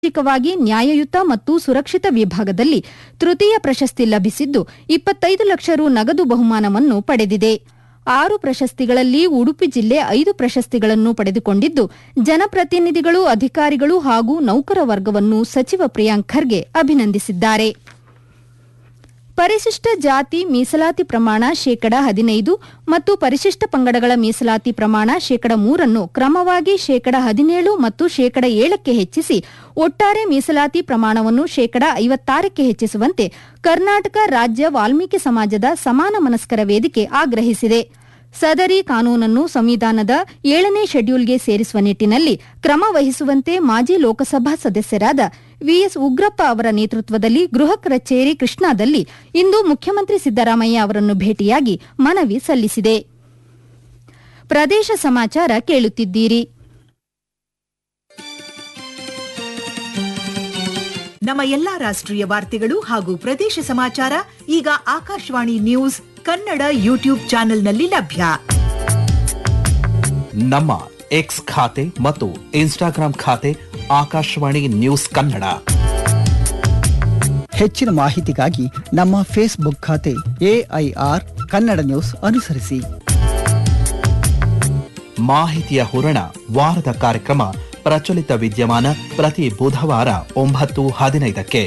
ಸಾಮಾಜಿಕವಾಗಿ ನ್ಯಾಯಯುತ ಮತ್ತು ಸುರಕ್ಷಿತ ವಿಭಾಗದಲ್ಲಿ ತೃತೀಯ ಪ್ರಶಸ್ತಿ ಲಭಿಸಿದ್ದು ಇಪ್ಪತ್ತೈದು ಲಕ್ಷ ರು ನಗದು ಬಹುಮಾನವನ್ನು ಪಡೆದಿದೆ ಆರು ಪ್ರಶಸ್ತಿಗಳಲ್ಲಿ ಉಡುಪಿ ಜಿಲ್ಲೆ ಐದು ಪ್ರಶಸ್ತಿಗಳನ್ನು ಪಡೆದುಕೊಂಡಿದ್ದು ಜನಪ್ರತಿನಿಧಿಗಳು ಅಧಿಕಾರಿಗಳು ಹಾಗೂ ನೌಕರ ವರ್ಗವನ್ನು ಸಚಿವ ಪ್ರಿಯಾಂಕ್ ಖರ್ಗೆ ಅಭಿನಂದಿಸಿದ್ದಾರೆ ಪರಿಶಿಷ್ಟ ಜಾತಿ ಮೀಸಲಾತಿ ಪ್ರಮಾಣ ಶೇಕಡ ಹದಿನೈದು ಮತ್ತು ಪರಿಶಿಷ್ಟ ಪಂಗಡಗಳ ಮೀಸಲಾತಿ ಪ್ರಮಾಣ ಶೇಕಡ ಮೂರನ್ನು ಕ್ರಮವಾಗಿ ಶೇಕಡ ಹದಿನೇಳು ಮತ್ತು ಶೇಕಡ ಏಳಕ್ಕೆ ಹೆಚ್ಚಿಸಿ ಒಟ್ಟಾರೆ ಮೀಸಲಾತಿ ಪ್ರಮಾಣವನ್ನು ಶೇಕಡ ಐವತ್ತಾರಕ್ಕೆ ಹೆಚ್ಚಿಸುವಂತೆ ಕರ್ನಾಟಕ ರಾಜ್ಯ ವಾಲ್ಮೀಕಿ ಸಮಾಜದ ಸಮಾನ ಮನಸ್ಕರ ವೇದಿಕೆ ಆಗ್ರಹಿಸಿದೆ ಸದರಿ ಕಾನೂನನ್ನು ಸಂವಿಧಾನದ ಏಳನೇ ಶೆಡ್ಯೂಲ್ಗೆ ಸೇರಿಸುವ ನಿಟ್ಟಿನಲ್ಲಿ ಕ್ರಮ ವಹಿಸುವಂತೆ ಮಾಜಿ ಲೋಕಸಭಾ ಸದಸ್ಯರಾದ ವಿಎಸ್ ಉಗ್ರಪ್ಪ ಅವರ ನೇತೃತ್ವದಲ್ಲಿ ಗೃಹ ಕಚೇರಿ ಕೃಷ್ಣಾದಲ್ಲಿ ಇಂದು ಮುಖ್ಯಮಂತ್ರಿ ಸಿದ್ದರಾಮಯ್ಯ ಅವರನ್ನು ಭೇಟಿಯಾಗಿ ಮನವಿ ಸಲ್ಲಿಸಿದೆ ಪ್ರದೇಶ ಸಮಾಚಾರ ಕೇಳುತ್ತಿದ್ದೀರಿ ನಮ್ಮ ಎಲ್ಲಾ ರಾಷ್ಟ್ರೀಯ ವಾರ್ತೆಗಳು ಹಾಗೂ ಪ್ರದೇಶ ಸಮಾಚಾರ ಈಗ ಆಕಾಶವಾಣಿ ನ್ಯೂಸ್ ಕನ್ನಡ ಯೂಟ್ಯೂಬ್ ಚಾನೆಲ್ನಲ್ಲಿ ಲಭ್ಯ ನಮ್ಮ ಎಕ್ಸ್ ಖಾತೆ ಮತ್ತು ಇನ್ಸ್ಟಾಗ್ರಾಂ ಖಾತೆ ಆಕಾಶವಾಣಿ ನ್ಯೂಸ್ ಕನ್ನಡ ಹೆಚ್ಚಿನ ಮಾಹಿತಿಗಾಗಿ ನಮ್ಮ ಫೇಸ್ಬುಕ್ ಖಾತೆ ಎಐಆರ್ ಕನ್ನಡ ನ್ಯೂಸ್ ಅನುಸರಿಸಿ ಮಾಹಿತಿಯ ಹೂರಣ ವಾರದ ಕಾರ್ಯಕ್ರಮ ಪ್ರಚಲಿತ ವಿದ್ಯಮಾನ ಪ್ರತಿ ಬುಧವಾರ ಒಂಬತ್ತು ಹದಿನೈದಕ್ಕೆ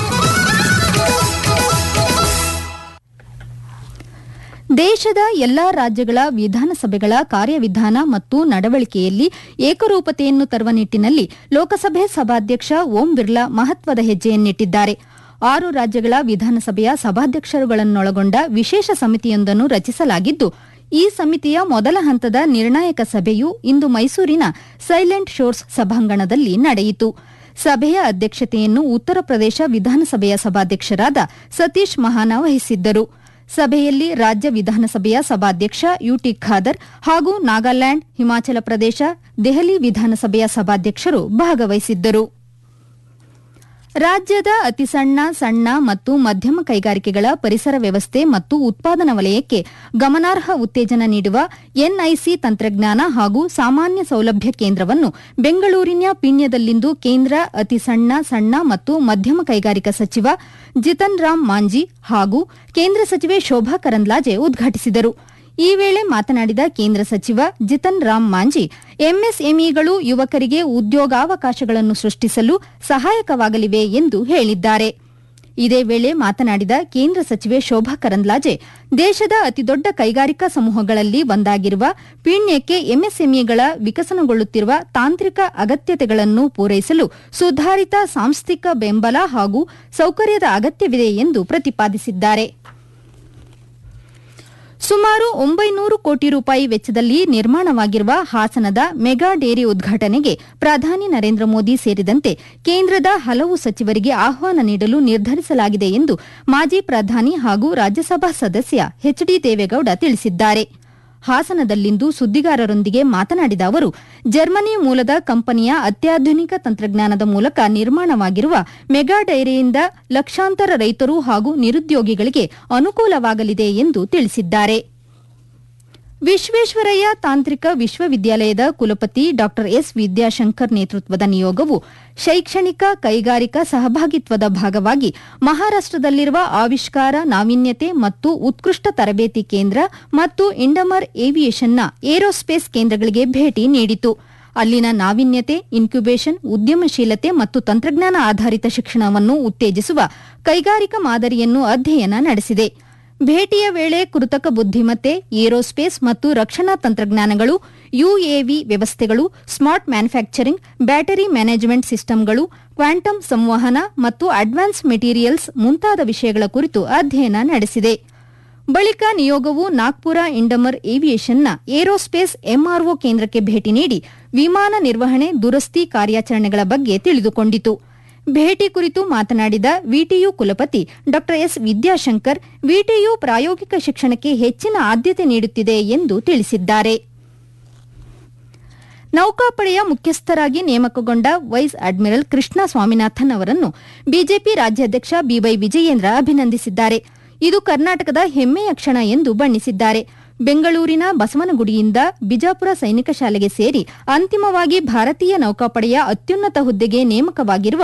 ದೇಶದ ಎಲ್ಲಾ ರಾಜ್ಯಗಳ ವಿಧಾನಸಭೆಗಳ ಕಾರ್ಯವಿಧಾನ ಮತ್ತು ನಡವಳಿಕೆಯಲ್ಲಿ ಏಕರೂಪತೆಯನ್ನು ತರುವ ನಿಟ್ಟಿನಲ್ಲಿ ಲೋಕಸಭೆ ಸಭಾಧ್ಯಕ್ಷ ಓಂ ಬಿರ್ಲಾ ಮಹತ್ವದ ಹೆಜ್ಜೆಯನ್ನಿಟ್ಟಿದ್ದಾರೆ ಆರು ರಾಜ್ಯಗಳ ವಿಧಾನಸಭೆಯ ಸಭಾಧ್ಯಕ್ಷರುಗಳನ್ನೊಳಗೊಂಡ ವಿಶೇಷ ಸಮಿತಿಯೊಂದನ್ನು ರಚಿಸಲಾಗಿದ್ದು ಈ ಸಮಿತಿಯ ಮೊದಲ ಹಂತದ ನಿರ್ಣಾಯಕ ಸಭೆಯು ಇಂದು ಮೈಸೂರಿನ ಸೈಲೆಂಟ್ ಶೋರ್ಸ್ ಸಭಾಂಗಣದಲ್ಲಿ ನಡೆಯಿತು ಸಭೆಯ ಅಧ್ಯಕ್ಷತೆಯನ್ನು ಉತ್ತರ ಪ್ರದೇಶ ವಿಧಾನಸಭೆಯ ಸಭಾಧ್ಯಕ್ಷರಾದ ಸತೀಶ್ ಮಹಾನ ವಹಿಸಿದ್ದರು ಸಭೆಯಲ್ಲಿ ರಾಜ್ಯ ವಿಧಾನಸಭೆಯ ಸಭಾಧ್ಯಕ್ಷ ಯುಟಿ ಖಾದರ್ ಹಾಗೂ ನಾಗಾಲ್ಯಾಂಡ್ ಹಿಮಾಚಲ ಪ್ರದೇಶ ದೆಹಲಿ ವಿಧಾನಸಭೆಯ ಸಭಾಧ್ಯಕ್ಷರು ಭಾಗವಹಿಸಿದ್ದರು ರಾಜ್ಯದ ಅತಿಸಣ್ಣ ಸಣ್ಣ ಮತ್ತು ಮಧ್ಯಮ ಕೈಗಾರಿಕೆಗಳ ಪರಿಸರ ವ್ಯವಸ್ಥೆ ಮತ್ತು ಉತ್ಪಾದನಾ ವಲಯಕ್ಕೆ ಗಮನಾರ್ಹ ಉತ್ತೇಜನ ನೀಡುವ ಎನ್ಐಸಿ ತಂತ್ರಜ್ಞಾನ ಹಾಗೂ ಸಾಮಾನ್ಯ ಸೌಲಭ್ಯ ಕೇಂದ್ರವನ್ನು ಬೆಂಗಳೂರಿನ ಪೀಣ್ಯದಲ್ಲಿಂದು ಕೇಂದ್ರ ಅತಿಸಣ್ಣ ಸಣ್ಣ ಮತ್ತು ಮಧ್ಯಮ ಕೈಗಾರಿಕಾ ಸಚಿವ ಜಿತನ್ ರಾಮ್ ಮಾಂಜಿ ಹಾಗೂ ಕೇಂದ್ರ ಸಚಿವೆ ಶೋಭಾ ಕರಂದ್ಲಾಜೆ ಉದ್ಘಾಟಿಸಿದರು ಈ ವೇಳೆ ಮಾತನಾಡಿದ ಕೇಂದ್ರ ಸಚಿವ ಜಿತನ್ ರಾಮ್ ಮಾಂಜಿ ಎಂಎಸ್ಎಂಇಗಳು ಯುವಕರಿಗೆ ಉದ್ಯೋಗಾವಕಾಶಗಳನ್ನು ಸೃಷ್ಟಿಸಲು ಸಹಾಯಕವಾಗಲಿವೆ ಎಂದು ಹೇಳಿದ್ದಾರೆ ಇದೇ ವೇಳೆ ಮಾತನಾಡಿದ ಕೇಂದ್ರ ಸಚಿವೆ ಶೋಭಾ ಕರಂದ್ಲಾಜೆ ದೇಶದ ಅತಿದೊಡ್ಡ ಕೈಗಾರಿಕಾ ಸಮೂಹಗಳಲ್ಲಿ ಒಂದಾಗಿರುವ ಪೀಣ್ಯಕ್ಕೆ ಎಂಎಸ್ಎಂಇಗಳ ವಿಕಸನಗೊಳ್ಳುತ್ತಿರುವ ತಾಂತ್ರಿಕ ಅಗತ್ಯತೆಗಳನ್ನು ಪೂರೈಸಲು ಸುಧಾರಿತ ಸಾಂಸ್ಥಿಕ ಬೆಂಬಲ ಹಾಗೂ ಸೌಕರ್ಯದ ಅಗತ್ಯವಿದೆ ಎಂದು ಪ್ರತಿಪಾದಿಸಿದ್ದಾರೆ ಸುಮಾರು ಒಂಬೈನೂರು ಕೋಟಿ ರೂಪಾಯಿ ವೆಚ್ಚದಲ್ಲಿ ನಿರ್ಮಾಣವಾಗಿರುವ ಹಾಸನದ ಮೆಗಾ ಡೇರಿ ಉದ್ಘಾಟನೆಗೆ ಪ್ರಧಾನಿ ನರೇಂದ್ರ ಮೋದಿ ಸೇರಿದಂತೆ ಕೇಂದ್ರದ ಹಲವು ಸಚಿವರಿಗೆ ಆಹ್ವಾನ ನೀಡಲು ನಿರ್ಧರಿಸಲಾಗಿದೆ ಎಂದು ಮಾಜಿ ಪ್ರಧಾನಿ ಹಾಗೂ ರಾಜ್ಯಸಭಾ ಸದಸ್ಯ ಎಚ್ ಡಿ ದೇವೇಗೌಡ ತಿಳಿಸಿದ್ದಾರೆ ಹಾಸನದಲ್ಲಿಂದು ಸುದ್ದಿಗಾರರೊಂದಿಗೆ ಮಾತನಾಡಿದ ಅವರು ಜರ್ಮನಿ ಮೂಲದ ಕಂಪನಿಯ ಅತ್ಯಾಧುನಿಕ ತಂತ್ರಜ್ಞಾನದ ಮೂಲಕ ನಿರ್ಮಾಣವಾಗಿರುವ ಮೆಗಾ ಡೈರಿಯಿಂದ ಲಕ್ಷಾಂತರ ರೈತರು ಹಾಗೂ ನಿರುದ್ಯೋಗಿಗಳಿಗೆ ಅನುಕೂಲವಾಗಲಿದೆ ಎಂದು ತಿಳಿಸಿದ್ದಾರೆ ವಿಶ್ವೇಶ್ವರಯ್ಯ ತಾಂತ್ರಿಕ ವಿಶ್ವವಿದ್ಯಾಲಯದ ಕುಲಪತಿ ಡಾ ಎಸ್ ವಿದ್ಯಾಶಂಕರ್ ನೇತೃತ್ವದ ನಿಯೋಗವು ಶೈಕ್ಷಣಿಕ ಕೈಗಾರಿಕಾ ಸಹಭಾಗಿತ್ವದ ಭಾಗವಾಗಿ ಮಹಾರಾಷ್ಟದಲ್ಲಿರುವ ಆವಿಷ್ಕಾರ ನಾವೀನ್ಯತೆ ಮತ್ತು ಉತ್ಕೃಷ್ಟ ತರಬೇತಿ ಕೇಂದ್ರ ಮತ್ತು ಇಂಡಮರ್ ಏವಿಯೇಷನ್ನ ಏರೋಸ್ಪೇಸ್ ಕೇಂದ್ರಗಳಿಗೆ ಭೇಟಿ ನೀಡಿತು ಅಲ್ಲಿನ ನಾವೀನ್ಯತೆ ಇನ್ಕ್ಯುಬೇಷನ್ ಉದ್ಯಮಶೀಲತೆ ಮತ್ತು ತಂತ್ರಜ್ಞಾನ ಆಧಾರಿತ ಶಿಕ್ಷಣವನ್ನು ಉತ್ತೇಜಿಸುವ ಕೈಗಾರಿಕಾ ಮಾದರಿಯನ್ನು ಅಧ್ಯಯನ ನಡೆಸಿದೆ ಭೇಟಿಯ ವೇಳೆ ಕೃತಕ ಬುದ್ದಿಮತ್ತೆ ಏರೋಸ್ಪೇಸ್ ಮತ್ತು ರಕ್ಷಣಾ ತಂತ್ರಜ್ಞಾನಗಳು ಯುಎವಿ ವ್ಯವಸ್ಥೆಗಳು ಸ್ಮಾರ್ಟ್ ಮ್ಯಾನುಫ್ಯಾಕ್ಚರಿಂಗ್ ಬ್ಯಾಟರಿ ಮ್ಯಾನೇಜ್ಮೆಂಟ್ ಸಿಸ್ಟಂಗಳು ಕ್ವಾಂಟಮ್ ಸಂವಹನ ಮತ್ತು ಅಡ್ವಾನ್ಸ್ ಮೆಟೀರಿಯಲ್ಸ್ ಮುಂತಾದ ವಿಷಯಗಳ ಕುರಿತು ಅಧ್ಯಯನ ನಡೆಸಿದೆ ಬಳಿಕ ನಿಯೋಗವು ನಾಗ್ಪುರ ಇಂಡಮರ್ ಏವಿಯೇಷನ್ನ ಏರೋಸ್ಪೇಸ್ ಎಂಆರ್ಒ ಕೇಂದ್ರಕ್ಕೆ ಭೇಟಿ ನೀಡಿ ವಿಮಾನ ನಿರ್ವಹಣೆ ದುರಸ್ತಿ ಕಾರ್ಯಾಚರಣೆಗಳ ಬಗ್ಗೆ ತಿಳಿದುಕೊಂಡಿತು ಭೇಟಿ ಕುರಿತು ಮಾತನಾಡಿದ ವಿಟಿಯು ಕುಲಪತಿ ಡಾ ಎಸ್ ವಿದ್ಯಾಶಂಕರ್ ವಿಟಿಯು ಪ್ರಾಯೋಗಿಕ ಶಿಕ್ಷಣಕ್ಕೆ ಹೆಚ್ಚಿನ ಆದ್ಯತೆ ನೀಡುತ್ತಿದೆ ಎಂದು ತಿಳಿಸಿದ್ದಾರೆ ನೌಕಾಪಡೆಯ ಮುಖ್ಯಸ್ಥರಾಗಿ ನೇಮಕಗೊಂಡ ವೈಸ್ ಅಡ್ಮಿರಲ್ ಕೃಷ್ಣ ಸ್ವಾಮಿನಾಥನ್ ಅವರನ್ನು ಬಿಜೆಪಿ ರಾಜ್ಯಾಧ್ಯಕ್ಷ ಬಿವೈ ವಿಜಯೇಂದ್ರ ಅಭಿನಂದಿಸಿದ್ದಾರೆ ಇದು ಕರ್ನಾಟಕದ ಹೆಮ್ಮೆಯ ಕ್ಷಣ ಎಂದು ಬಣ್ಣಿಸಿದ್ದಾರೆ ಬೆಂಗಳೂರಿನ ಬಸವನಗುಡಿಯಿಂದ ಬಿಜಾಪುರ ಸೈನಿಕ ಶಾಲೆಗೆ ಸೇರಿ ಅಂತಿಮವಾಗಿ ಭಾರತೀಯ ನೌಕಾಪಡೆಯ ಅತ್ಯುನ್ನತ ಹುದ್ದೆಗೆ ನೇಮಕವಾಗಿರುವ